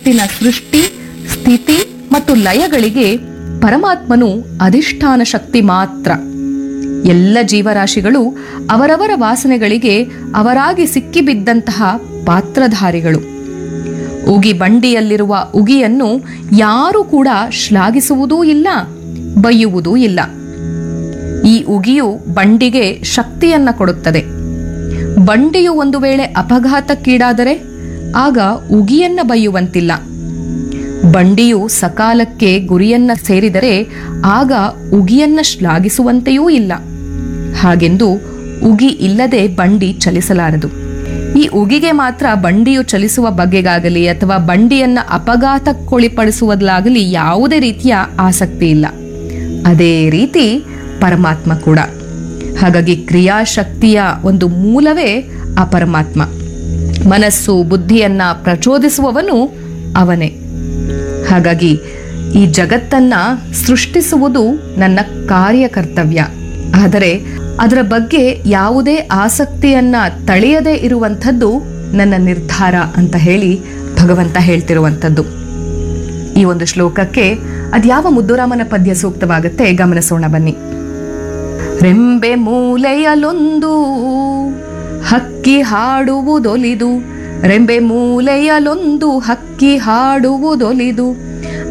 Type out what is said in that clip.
ಜಗತ್ತಿನ ಸೃಷ್ಟಿ ಸ್ಥಿತಿ ಮತ್ತು ಲಯಗಳಿಗೆ ಪರಮಾತ್ಮನು ಅಧಿಷ್ಠಾನ ಶಕ್ತಿ ಮಾತ್ರ ಎಲ್ಲ ಜೀವರಾಶಿಗಳು ಅವರವರ ವಾಸನೆಗಳಿಗೆ ಅವರಾಗಿ ಸಿಕ್ಕಿಬಿದ್ದಂತಹ ಪಾತ್ರಧಾರಿಗಳು ಉಗಿ ಬಂಡಿಯಲ್ಲಿರುವ ಉಗಿಯನ್ನು ಯಾರೂ ಕೂಡ ಶ್ಲಾಘಿಸುವುದೂ ಇಲ್ಲ ಬೈಯುವುದೂ ಇಲ್ಲ ಈ ಉಗಿಯು ಬಂಡಿಗೆ ಶಕ್ತಿಯನ್ನ ಕೊಡುತ್ತದೆ ಬಂಡಿಯು ಒಂದು ವೇಳೆ ಅಪಘಾತಕ್ಕೀಡಾದರೆ ಆಗ ಉಗಿಯನ್ನ ಬೈಯುವಂತಿಲ್ಲ ಬಂಡಿಯು ಸಕಾಲಕ್ಕೆ ಗುರಿಯನ್ನ ಸೇರಿದರೆ ಆಗ ಉಗಿಯನ್ನ ಶ್ಲಾಘಿಸುವಂತೆಯೂ ಇಲ್ಲ ಹಾಗೆಂದು ಉಗಿ ಇಲ್ಲದೆ ಬಂಡಿ ಚಲಿಸಲಾರದು ಈ ಉಗಿಗೆ ಮಾತ್ರ ಬಂಡಿಯು ಚಲಿಸುವ ಬಗೆಗಾಗಲಿ ಅಥವಾ ಬಂಡಿಯನ್ನ ಅಪಘಾತಕ್ಕೊಳಿಪಡಿಸುವುದಾಗಲಿ ಯಾವುದೇ ರೀತಿಯ ಆಸಕ್ತಿ ಇಲ್ಲ ಅದೇ ರೀತಿ ಪರಮಾತ್ಮ ಕೂಡ ಹಾಗಾಗಿ ಕ್ರಿಯಾಶಕ್ತಿಯ ಒಂದು ಮೂಲವೇ ಆ ಪರಮಾತ್ಮ ಮನಸ್ಸು ಬುದ್ಧಿಯನ್ನ ಪ್ರಚೋದಿಸುವವನು ಅವನೇ ಹಾಗಾಗಿ ಈ ಜಗತ್ತನ್ನ ಸೃಷ್ಟಿಸುವುದು ನನ್ನ ಕಾರ್ಯಕರ್ತವ್ಯ ಆದರೆ ಅದರ ಬಗ್ಗೆ ಯಾವುದೇ ಆಸಕ್ತಿಯನ್ನ ತಳೆಯದೇ ಇರುವಂಥದ್ದು ನನ್ನ ನಿರ್ಧಾರ ಅಂತ ಹೇಳಿ ಭಗವಂತ ಹೇಳ್ತಿರುವಂಥದ್ದು ಈ ಒಂದು ಶ್ಲೋಕಕ್ಕೆ ಅದ್ಯಾವ ಮುದ್ದುರಾಮನ ಪದ್ಯ ಸೂಕ್ತವಾಗುತ್ತೆ ಗಮನಿಸೋಣ ಬನ್ನಿ ರೆಂಬೆ ಮೂಲೆಯಲೊಂದು ಹಕ್ಕಿ ಹಾಡುವುದೊಲಿದು ರೆಂಬೆ ಮೂಲೆಯಲೊಂದು ಹಕ್ಕಿ ಹಾಡುವುದೊಲಿದು